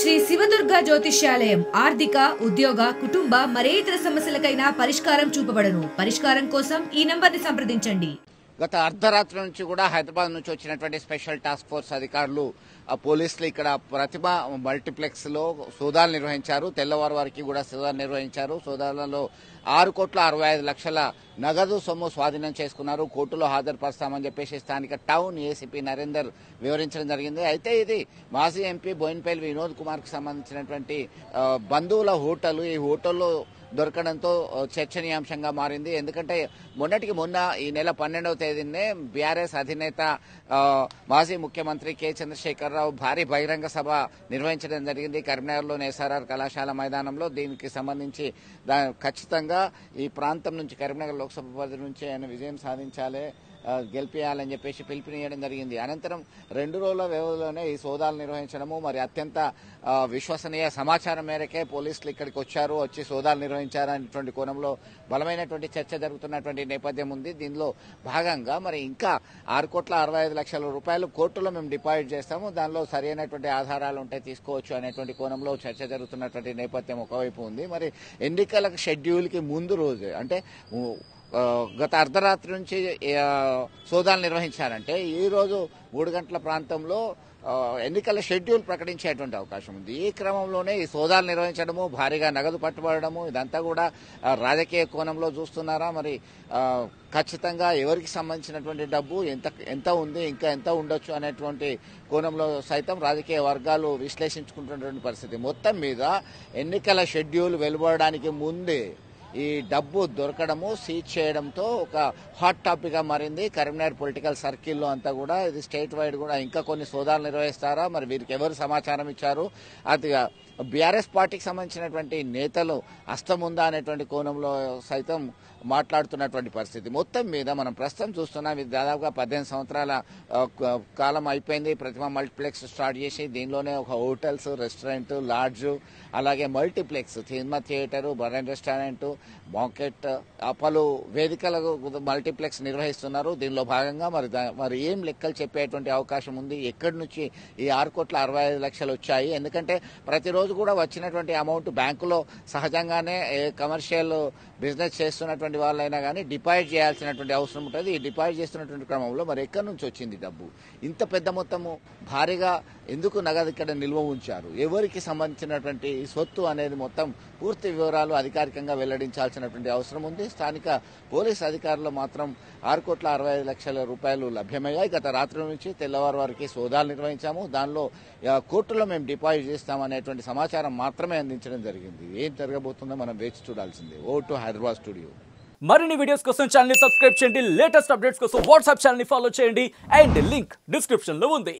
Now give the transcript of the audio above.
శ్రీ శివదుర్గ జ్యోతిష్యాలయం ఆర్థిక ఉద్యోగ కుటుంబ మరే ఇతర సమస్యలకైనా పరిష్కారం చూపబడను పరిష్కారం కోసం ఈ నంబర్ని సంప్రదించండి గత అర్ధరాత్రి నుంచి కూడా హైదరాబాద్ నుంచి వచ్చినటువంటి స్పెషల్ టాస్క్ ఫోర్స్ అధికారులు ఆ పోలీసులు ఇక్కడ ప్రతిభ మల్టీప్లెక్స్ లో సోదాలు నిర్వహించారు తెల్లవారు వారికి కూడా సోదాలు నిర్వహించారు సోదాలలో ఆరు కోట్ల అరవై ఐదు లక్షల నగదు సొమ్ము స్వాధీనం చేసుకున్నారు కోర్టులో హాజరుపరుస్తామని చెప్పేసి స్థానిక టౌన్ ఏసీపీ నరేందర్ వివరించడం జరిగింది అయితే ఇది మాజీ ఎంపీ బోయిన్పల్లి వినోద్ కుమార్ కు సంబంధించినటువంటి ఆ, బంధువుల హోటల్ ఈ హోటల్లో దొరకడంతో చర్చనీయాంశంగా మారింది ఎందుకంటే మొన్నటికి మొన్న ఈ నెల పన్నెండవ తేదీనే బీఆర్ఎస్ అధినేత ఆ, మాజీ ముఖ్యమంత్రి కె చంద్రశేఖరరావు భారీ బహిరంగ సభ నిర్వహించడం జరిగింది కరీంనగర్లోని ఎస్ఆర్ఆర్ కళాశాల మైదానంలో దీనికి సంబంధించి దా- ఖచ్చితంగా ఈ ప్రాంతం నుంచి కరీంనగర్ లోక్సభ పరిధి నుంచి ఆయన విజయం సాధించాలి ఆ, గెలిపేయాలని చెప్పేసి పిలుపునియడం జరిగింది అనంతరం రెండు రోజుల వ్యవధిలోనే ఈ సోదాలు నిర్వహించడము మరి అత్యంత ఆ, విశ్వసనీయ సమాచారం మేరకే పోలీసులు ఇక్కడికి వచ్చారు వచ్చి సోదాలు నిర్వహించారు అనేటువంటి కోణంలో బలమైనటువంటి చర్చ జరుగుతున్నటువంటి నేపథ్యం ఉంది దీనిలో భాగంగా మరి ఇంకా ఆరు కోట్ల అరవై ఐదు లక్షల రూపాయలు కోర్టులో మేము డిపాజిట్ చేస్తాము దానిలో సరైనటువంటి ఆధారాలు ఉంటే తీసుకోవచ్చు అనేటువంటి కోణంలో చర్చ జరుగుతున్నటువంటి నేపథ్యం ఒకవైపు ఉంది మరి ఎన్నికల షెడ్యూల్కి ముందు రోజు అంటే ఉ- ఆ, గత అర్ధరాత్రి నుంచి ఆ, సోదాలు నిర్వహించారంటే ఈ రోజు మూడు గంటల ప్రాంతంలో ఆ, ఎన్నికల షెడ్యూల్ ప్రకటించేటువంటి అవకాశం ఉంది ఈ క్రమంలోనే ఈ సోదాలు నిర్వహించడము భారీగా నగదు పట్టుబడము ఇదంతా కూడా ఆ, రాజకీయ కోణంలో చూస్తున్నారా మరి ఆ, ఖచ్చితంగా ఎవరికి సంబంధించినటువంటి డబ్బు ఎంత ఎంత ఉంది ఇంకా ఎంత ఉండొచ్చు అనేటువంటి కోణంలో సైతం రాజకీయ వర్గాలు విశ్లేషించుకుంటున్నటువంటి పరిస్థితి మొత్తం మీద ఎన్నికల షెడ్యూల్ వెలువడడానికి ముందే ఈ డబ్బు దొరకడము సీజ్ చేయడంతో ఒక హాట్ టాపిక్ గా మారింది కరీంనగర్ పొలిటికల్ సర్కిల్లో అంతా కూడా ఇది స్టేట్ వైడ్ కూడా ఇంకా కొన్ని సోదాలు నిర్వహిస్తారా మరి వీరికి ఎవరు సమాచారం ఇచ్చారు అది బీఆర్ఎస్ పార్టీకి సంబంధించినటువంటి నేతలు అస్తముందా అనేటువంటి కోణంలో సైతం మాట్లాడుతున్నటువంటి పరిస్థితి మొత్తం మీద మనం ప్రస్తుతం చూస్తున్నాం ఇది దాదాపుగా పద్దెనిమిది సంవత్సరాల ఆ, క- కాలం అయిపోయింది ప్రతిమ మల్టీప్లెక్స్ స్టార్ట్ చేసి దీనిలోనే ఒక హోటల్స్ రెస్టారెంట్ లాడ్జ్ అలాగే మల్టీప్లెక్స్ సినిమా థియేటర్ బరన్ రెస్టారెంట్ మార్కెట్ ఆ పలు వేదికలకు మల్టీప్లెక్స్ నిర్వహిస్తున్నారు దీనిలో భాగంగా మరి దా- మరి ఏం లెక్కలు చెప్పేటువంటి అవకాశం ఉంది ఎక్కడి నుంచి ఈ ఆరు కోట్ల అరవై ఐదు లక్షలు వచ్చాయి ఎందుకంటే ప్రతిరోజు కూడా వచ్చినటువంటి అమౌంట్ బ్యాంకులో సహజంగానే ఏ కమర్షియల్ బిజినెస్ చేస్తున్నటువంటి వాళ్ళైనా కానీ డిపాజిట్ చేయాల్సినటువంటి అవసరం ఉంటుంది ఈ డిపాజిట్ చేస్తున్నటువంటి క్రమంలో మరి ఎక్కడి నుంచి వచ్చింది డబ్బు ఇంత పెద్ద మొత్తము భారీగా ఎందుకు నగదు ఇక్కడ నిల్వ ఉంచారు ఎవరికి సంబంధించినటువంటి ఈ సొత్తు అనేది మొత్తం పూర్తి వివరాలు అధికారికంగా వెల్లడించాల్సినటువంటి అవసరం ఉంది స్థానిక పోలీస్ అధికారులు మాత్రం ఆరు కోట్ల అరవై ఐదు లక్షల రూపాయలు లభ్యమయ్యాయి గత రాత్రి నుంచి తెల్లవారు వారికి సోదాలు నిర్వహించాము దానిలో ఆ, కోర్టులో మేము డిపాజిట్ చేస్తామనేటువంటి సమాచారం మాత్రమే అందించడం జరిగింది ఏం జరగబోతుందో మనం వేచి చూడాల్సిందే ఓ టు హైదరాబాద్ స్టూడియో మరిన్ని వీడియోస్ కోసం ఛానల్ ని సబ్స్క్రైబ్ చేయండి లేటెస్ట్ అప్డేట్స్ కోసం వాట్సాప్ ఛానల్ ని ఫాలో చేయండి అండ్ లింక్ డిస్క్రిప్షన్ లో ఉంది